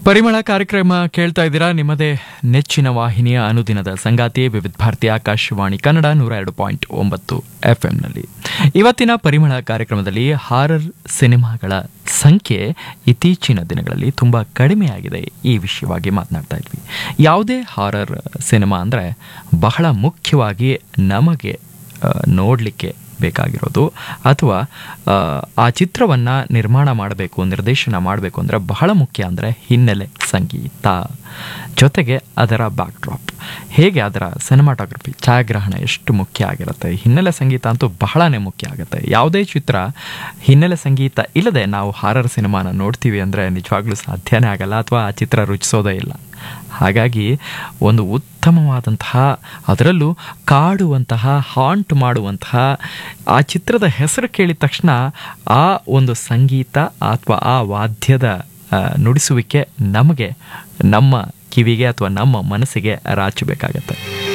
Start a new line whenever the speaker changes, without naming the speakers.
ಪರಿಮಳ ಕಾರ್ಯಕ್ರಮ ಕೇಳ್ತಾ ಇದ್ದೀರಾ ನಿಮ್ಮದೇ ನೆಚ್ಚಿನ ವಾಹಿನಿಯ ಅನುದಿನದ ಸಂಗಾತಿ ವಿವಿಧ ಭಾರತಿ ಆಕಾಶವಾಣಿ ಕನ್ನಡ ನೂರ ಎರಡು ಪಾಯಿಂಟ್ ಒಂಬತ್ತು ಎಫ್ ನಲ್ಲಿ ಇವತ್ತಿನ ಪರಿಮಳ ಕಾರ್ಯಕ್ರಮದಲ್ಲಿ ಹಾರರ್ ಸಿನಿಮಾಗಳ ಸಂಖ್ಯೆ ಇತ್ತೀಚಿನ ದಿನಗಳಲ್ಲಿ ತುಂಬ ಕಡಿಮೆಯಾಗಿದೆ ಈ ವಿಷಯವಾಗಿ ಮಾತನಾಡ್ತಾ ಇದ್ವಿ ಯಾವುದೇ ಹಾರರ್ ಸಿನಿಮಾ ಅಂದರೆ ಬಹಳ ಮುಖ್ಯವಾಗಿ ನಮಗೆ ನೋಡಲಿಕ್ಕೆ ಬೇಕಾಗಿರೋದು ಅಥವಾ ಆ, ಆ ಚಿತ್ರವನ್ನು ನಿರ್ಮಾಣ ಮಾಡಬೇಕು ನಿರ್ದೇಶನ ಮಾಡಬೇಕು ಅಂದರೆ ಬಹಳ ಮುಖ್ಯ ಅಂದರೆ ಹಿನ್ನೆಲೆ ಸಂಗೀತ ಜೊತೆಗೆ ಅದರ ಬ್ಯಾಕ್ಡ್ರಾಪ್ ಹೇಗೆ ಅದರ ಸಿನಿಮಾಟೋಗ್ರಫಿ ಛಾಯಾಗ್ರಹಣ ಎಷ್ಟು ಮುಖ್ಯ ಆಗಿರುತ್ತೆ ಹಿನ್ನೆಲೆ ಸಂಗೀತ ಅಂತೂ ಬಹಳನೇ ಮುಖ್ಯ ಆಗುತ್ತೆ ಯಾವುದೇ ಚಿತ್ರ ಹಿನ್ನೆಲೆ ಸಂಗೀತ ಇಲ್ಲದೆ ನಾವು ಹಾರರ್ ಸಿನಿಮಾನ ನೋಡ್ತೀವಿ ಅಂದರೆ ನಿಜವಾಗ್ಲೂ ಸಾಧ್ಯನೇ ಆಗಲ್ಲ ಅಥವಾ ಆ ಚಿತ್ರ ರುಚಿಸೋದೇ ಇಲ್ಲ ಹಾಗಾಗಿ ಒಂದು ಉತ್ತಮವಾದಂತಹ ಅದರಲ್ಲೂ ಕಾಡುವಂತಹ ಹಾಂಟ್ ಮಾಡುವಂತಹ ಆ ಚಿತ್ರದ ಹೆಸರು ಕೇಳಿದ ತಕ್ಷಣ ಆ ಒಂದು ಸಂಗೀತ ಅಥವಾ ಆ ವಾದ್ಯದ ಆ, ನುಡಿಸುವಿಕೆ ನಮಗೆ ನಮ್ಮ ಕಿವಿಗೆ ಅಥವಾ ನಮ್ಮ ಮನಸ್ಸಿಗೆ ರಾಚಬೇಕಾಗತ್ತೆ